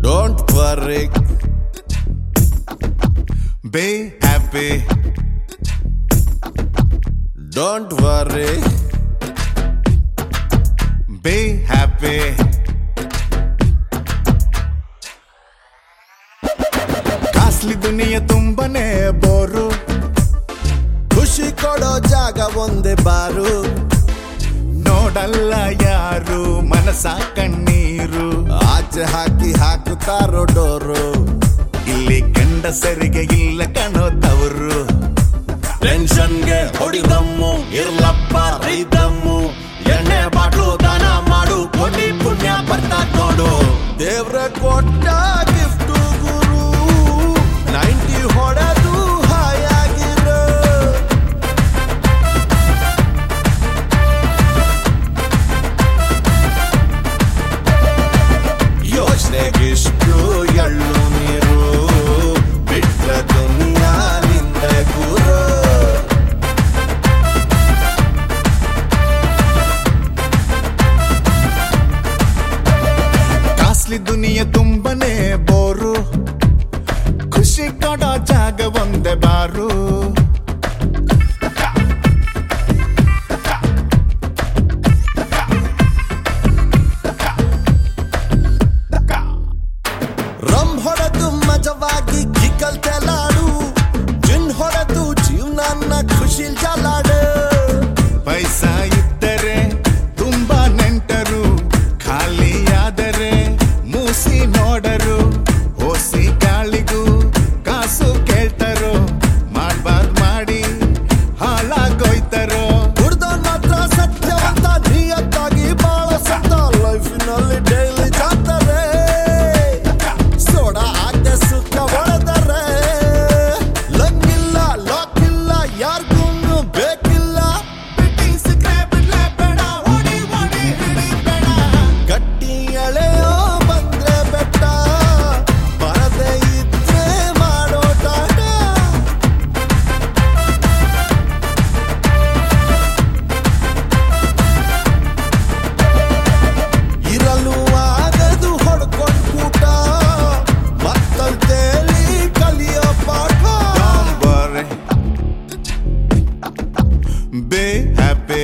Don't worry. Be happy. Don't worry. Be happy. ಕಾಸ್ಲಿ ದುನಿಯ ತುಂಬನೇ bore ಖುಷಿ ಕೊಡೋ ಜಾಗ ಒಂದೇ ಬಾರು ನೋಡಲ್ಲ ಯಾರು ಮನಸ ಕಣ್ಣೀರು ಆಚೆ ಹಾಕಿ ಹಾಕುತ್ತಾರೋ ಡೋರು ಇಲ್ಲಿ ಗಂಡಸರಿಗೆ ಇಲ್ಲ ಕಣೋ ತವರು ಟೆನ್ಷನ್ಗೆ ಹೊಡಿದಮ್ಮು ಇರ್ಲಪ್ಪ ರೈತಮ್ಮು ಎಣ್ಣೆ ಬಾಟ್ಲು ದಾನ ಮಾಡು ಕೋಟಿ ಪುಣ್ಯ ಬರ್ತಾ ನೋಡು ದೇವ್ರ ಕೊಟ್ಟ ಗಿಫ್ಟ್ ಗುರು ನೈಂಟಿ ಹೊಡೆದು ಹಾಯಾಗಿರೋ ಯೋಚನೆಗಿಷ್ಟು ಎಳ್ಳು ನೀರು ಬಿಟ್ಟ ದುನಿಯಾ ನಿಂದ ಗುರು ಕಾಸ್ಲಿ ದುನಿಯ ತುಂಬನೇ ಬೋರು ಖುಷಿ ಕೊಡೋ ಜಾಗ ಒಂದೇ ಬಾರು ರಮ್ ಹೊಡೆದು ಮಜವಾಗಿ ಕಿಕ್ಕಲ್ ತೆಲಾಡು ಜಿನ್ ಹೊಡೆದು ಜೀವನ ಖುಷಿಲ್ ಜಲಾಡು ಪೈಸಾ ಇದ್ದರೆ ತುಂಬಾ ನೆಂಟರು ಖಾಲಿಯಾದರೆ ಮೂಸಿ ನೋಡರು ಓಸಿ ಗಾಳಿಗೂ ಕಾಸು ಕೇಳ್ತರೋ ಮಾಡ್ಬಾರ್ದ್ ಮಾಡಿ ಹಾಳಾಗೋಯ್ತರೋ ಹುಡ್ದೋನ್ ಮಾತ್ರ ಸತ್ಯವಂತ ನಿಯತ್ತಾಗಿ ಬಾಳ ಸತ್ತ ಲೈಫಿನಲ್ಲಿ ಡೈಲಿ ಜಾತಾರೆ ಸೋಡಾ ಹಾಕ್ದೆ ಸುಖ ಹೊಡೆದರೆ ಲಂಗಿಲ್ಲ ಲಾಕ್ ಇಲ್ಲ ಯಾರಿಗೂ ಬೇಕಿಲ್ಲ ಬಿಟ್ಟಿ ಸಿಕ್ರೆ ಬಿಡ್ಲೆ ಬೇಡ ಓಡಿ ಓಡಿ ಹಿಡಿಬೇಡ ಗಟ್ಟಿ ಎಳೆಯೋ ಬಂದ್ರೆ ಬೆಟ್ಟ ಬರದೇ ಇದ್ರೆ ಮಾಡೋ ಟಾಟ ಇರಲು ಆಗದು ಹೊಡ್ಕೊಂಡ್ ಕೂಟ ಮತ್ತಂತೇಳಿ ಕಲಿಯೋ ಪಾಠ ಬೇ ಹ್ಯಾಪಿ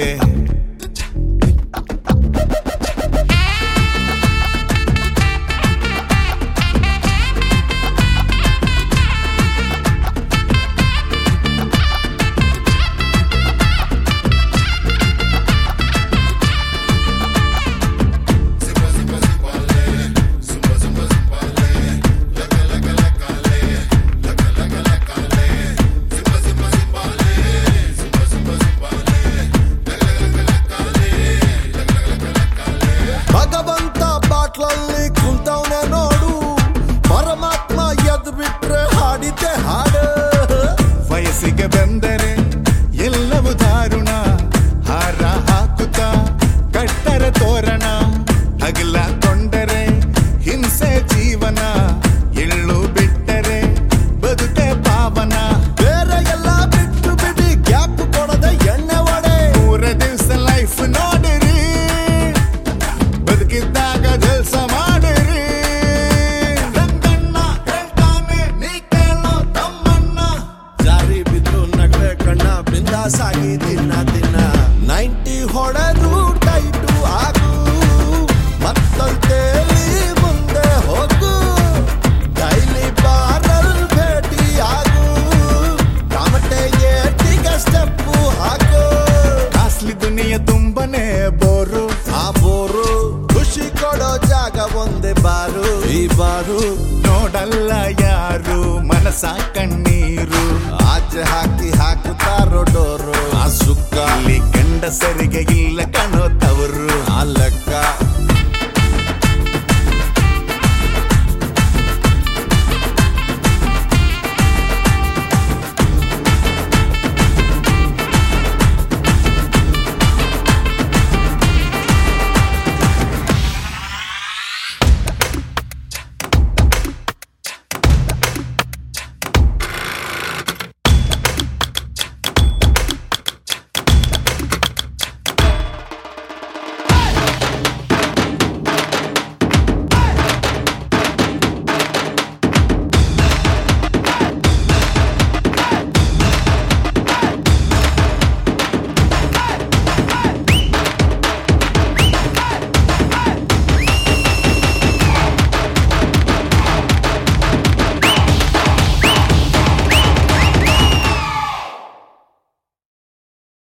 ಭಗವಂತ ಬಾಟ್ಲಲ್ಲಿ ಕುಂತವನೆ ನೋಡು ಪರಮಾತ್ಮ ಎದ್ ಬಿಟ್ರೆ ಹಾಡಿದ್ದೆ ಹಾಡು ವಯಸ್ಸಿಗೆ ಬಂದರೆ ಎಲ್ಲವೂ ದಾರುಣ ಹಾರ ಹಾಕುತ್ತ ಕಟ್ಟರ ತೋರಣ ಹಗಲ ಕೊಂಡರೆ ಹಿಂಸೆ ಜೀವನ ಎಳ್ಳು ಬಿಟ್ಟರೆ ಬದುಕೆ ಪಾವನ ಬೇರೆ ಎಲ್ಲ ಬಿಟ್ಟು ಬಿಡಿ ಗ್ಯಾಪ್ ಕೊಡದೆ ಎಣ್ಣೆ ಒಡೆ ಮೂರ ದಿವಸ ಲೈಫ್ ನೋಡಿರಿ ಬದುಕಿದ್ದಾಗ ಜಲ್ಸ ಮಾಡಿರಿ ರಂಗಣ್ಣ ಹೇಳ್ತಾನೆ ನೀ ಕೇಳೋ ತಮ್ಮಣ್ಣ ಜಾರಿ ಬಿದ್ರು ನಗವೆ ಕಣ್ಣ ಬಿಂದಾಸಾಗಿ ದಿನ ದಿನ ನೈಂಟಿ ಹೊಡೆದು ಟೈಟು ಆಗು ಮತ್ತಂತೇಳಿ ಮುಂದೆ ಹೋಗು ಡೈಲಿ ಬಾರಲ್ ಭೇಟಿ ಆಗು ಕಾಮಟೆ ಏಟಿಗೆ ಸ್ಟೆಪ್ಪು ಹಾಕು ಕಾಸ್ಲಿ ದುನಿಯ ತುಂಬನೇ ಬೋರು ಆ ಬೋರು ಖುಷಿ ಕೊಡೋ ಜಾಗ ಒಂದೇ ಬಾರು ಈ ಬಾರು ನೋಡಲ್ಲ ಯಾರು ಮನಸ ಕಣ್ಣೀರು ಆಚೆ ಹಾಕಿ ಹಾಕುತ್ತಾರೋ ಡೋರು ಆ ಸುಕ್ಕ ಇಲ್ಲಿ ಗಂಡಸರಿಗೆ ಇಲ್ಲ ಕಣೋ ತವರು ಆ ಲೆಕ್ಕ